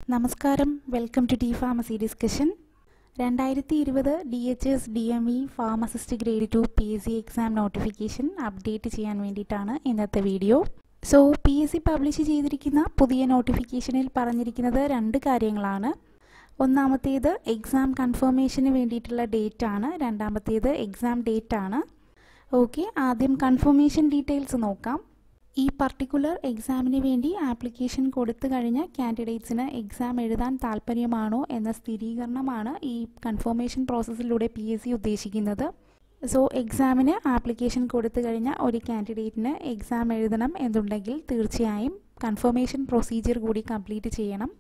നമസ്കാരം welcome to the pharmacy discussion രണ്ടായിരത്തി ഇരുപത് D H S D M E pharmacist grade two P S C exam notification update ചെയ്യാൻ വേണ്ടിയിട്ടാണ് ഇന്നത്തെ video so P S C publish ചെയ്തിരിക്കുന്ന പുതിയ നോട്ടിഫിക്കേഷനിൽ പറഞ്ഞിരിക്കുന്നത് രണ്ട് കാര്യങ്ങളാണ് ഒന്നാമത്തേത് എക്സാം കൺഫർമേഷന് വേണ്ടിയിട്ടുള്ള ഡേറ്റ് ആണ് രണ്ടാമത്തേത് എക്സാം ഡേറ്റ് ആണ് ഓക്കെ ആദ്യം കൺഫർമേഷൻ ഡീറ്റെയിൽസ് നോക്കാം ഈ പർട്ടിക്കുലർ എക്സാമിന് വേണ്ടി ആപ്ലിക്കേഷൻ കൊടുത്തു കഴിഞ്ഞ കാൻഡിഡേറ്റ്സിന് എക്സാം എഴുതാൻ താല്പര്യമാണോ എന്ന സ്ഥിരീകരണമാണ് ഈ കൺഫർമേഷൻ പ്രോസസ്സിലൂടെ പി എസ് സി ഉദ്ദേശിക്കുന്നത് സോ എക്സാമിന് ആപ്ലിക്കേഷൻ കൊടുത്തു കഴിഞ്ഞ ഒരു കാൻഡിഡേറ്റിന് എക്സാം എഴുതണം എന്നുണ്ടെങ്കിൽ തീർച്ചയായും കൺഫർമേഷൻ പ്രൊസീജിയർ കൂടി കംപ്ലീറ്റ് ചെയ്യണം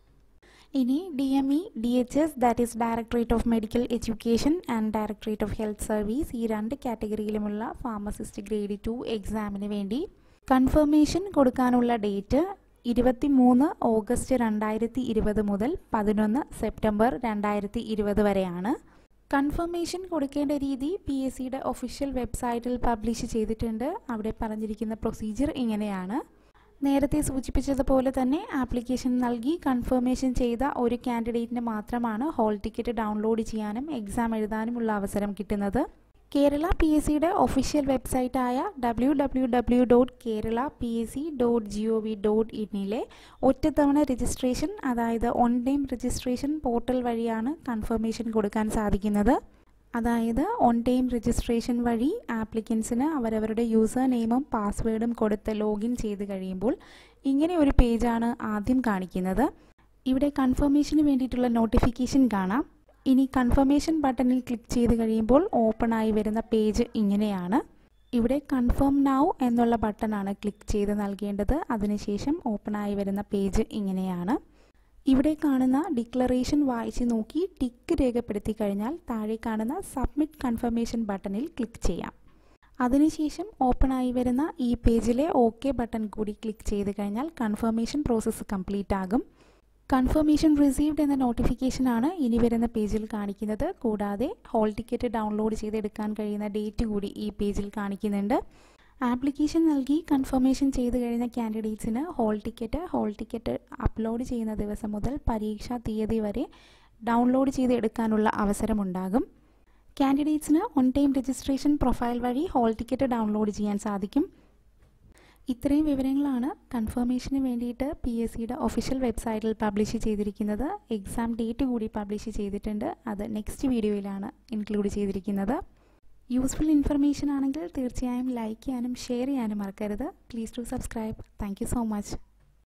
ഇനി D M E D H S that is directorate of medical education and directorate of health service ഈ രണ്ട് കാറ്റഗറിയിലുമുള്ള ഫാർമസിസ്റ്റ് ഗ്രേഡ് ടു എക്സാമിന് വേണ്ടി കൺഫർമേഷൻ കൊടുക്കാനുള്ള ഡേറ്റ് ഇരുപത്തി മൂന്ന് ഓഗസ്റ്റ് രണ്ടായിരത്തി ഇരുപത് മുതൽ പതിനൊന്ന് സെപ്റ്റംബർ രണ്ടായിരത്തി ഇരുപത് വരെയാണ് കൺഫർമേഷൻ കൊടുക്കേണ്ട രീതി പി എസ് സിയുടെ ഒഫീഷ്യൽ വെബ്സൈറ്റിൽ പബ്ലിഷ് ചെയ്തിട്ടുണ്ട് അവിടെ പറഞ്ഞിരിക്കുന്ന പ്രൊസീജിയർ ഇങ്ങനെയാണ് നേരത്തെ സൂചിപ്പിച്ചതുപോലെ തന്നെ ആപ്ലിക്കേഷൻ നൽകി കൺഫർമേഷൻ ചെയ്ത ഒരു കാൻഡിഡേറ്റിന് മാത്രമാണ് ഹോൾ ടിക്കറ്റ് ഡൗൺലോഡ് ചെയ്യാനും എക്സാം എഴുതാനുമുള്ള അവസരം കിട്ടുന്നത് കേരള പി എസ് സിയുടെ ഒഫീഷ്യൽ വെബ്സൈറ്റായ W W W dot Kerala P S C dot G O V dot ഇന്നിലെ ഒറ്റത്തവണ രജിസ്ട്രേഷൻ അതായത് ഓൺ ടൈം രജിസ്ട്രേഷൻ പോർട്ടൽ വഴിയാണ് കൺഫർമേഷൻ കൊടുക്കാൻ സാധിക്കുന്നത് അതായത് ഓൺ ടൈം രജിസ്ട്രേഷൻ വഴി ആപ്ലിക്കൻസിന് അവരവരുടെ യൂസർ നെയിമും പാസ്വേഡും കൊടുത്ത് ലോഗിൻ ചെയ്ത് കഴിയുമ്പോൾ ഇങ്ങനെ ഒരു പേജാണ് ആദ്യം കാണിക്കുന്നത് ഇവിടെ കൺഫർമേഷന് വേണ്ടിയിട്ടുള്ള നോട്ടിഫിക്കേഷൻ കാണാം ഇനി കൺഫർമേഷൻ ബട്ടണിൽ ക്ലിക്ക് ചെയ്ത് കഴിയുമ്പോൾ ഓപ്പൺ ആയി വരുന്ന പേജ് ഇങ്ങനെയാണ് ഇവിടെ കൺഫേം നൗ എന്നുള്ള ബട്ടണാണ് ക്ലിക്ക് ചെയ്ത് നൽകേണ്ടത് അതിനുശേഷം ഓപ്പൺ ആയി വരുന്ന പേജ് ഇങ്ങനെയാണ് ഇവിടെ കാണുന്ന ഡിക്ലറേഷൻ വായിച്ച് നോക്കി ടിക്ക് രേഖപ്പെടുത്തി കഴിഞ്ഞാൽ താഴെ കാണുന്ന സബ്മിറ്റ് കൺഫർമേഷൻ ബട്ടണിൽ ക്ലിക്ക് ചെയ്യാം അതിനുശേഷം ഓപ്പൺ ആയി വരുന്ന ഈ പേജിലെ ഓക്കെ ബട്ടൺ കൂടി ക്ലിക്ക് ചെയ്ത് കഴിഞ്ഞാൽ കൺഫർമേഷൻ പ്രോസസ്സ് കംപ്ലീറ്റ് ആകും കൺഫർമേഷൻ റിസീവ്ഡ് എന്ന നോട്ടിഫിക്കേഷൻ ആണ് ഇനി വരുന്ന പേജിൽ കാണിക്കുന്നത് കൂടാതെ ഹോൾ ടിക്കറ്റ് ഡൗൺലോഡ് ചെയ്തെടുക്കാൻ കഴിയുന്ന ഡേറ്റ് കൂടി ഈ പേജിൽ കാണിക്കുന്നുണ്ട് ആപ്ലിക്കേഷൻ നൽകി കൺഫർമേഷൻ ചെയ്ത് കഴിഞ്ഞ കാൻഡിഡേറ്റ്സിന് hall ticket hall ticket upload ചെയ്യുന്ന ദിവസം മുതൽ പരീക്ഷാ തീയതി വരെ ഡൗൺലോഡ് ചെയ്ത് എടുക്കാനുള്ള അവസരമുണ്ടാകും കാൻഡിഡേറ്റ്സിന് ഓൺ ടൈം രജിസ്ട്രേഷൻ പ്രൊഫൈൽ വഴി ഹോൾ ടിക്കറ്റ് ഡൗൺലോഡ് ചെയ്യാൻ സാധിക്കും ഇത്രയും വിവരങ്ങളാണ് കൺഫർമേഷന് വേണ്ടിയിട്ട് പി എസ് സിയുടെ ഒഫീഷ്യൽ വെബ്സൈറ്റിൽ പബ്ലിഷ് ചെയ്തിരിക്കുന്നത് എക്സാം ഡേറ്റ് കൂടി പബ്ലിഷ് ചെയ്തിട്ടുണ്ട് അത് നെക്സ്റ്റ് വീഡിയോയിലാണ് ഇൻക്ലൂഡ് ചെയ്തിരിക്കുന്നത് യൂസ്ഫുൾ ഇൻഫർമേഷൻ ആണെങ്കിൽ തീർച്ചയായും ലൈക്ക് ചെയ്യാനും ഷെയർ ചെയ്യാനും മറക്കരുത് please do subscribe thank so much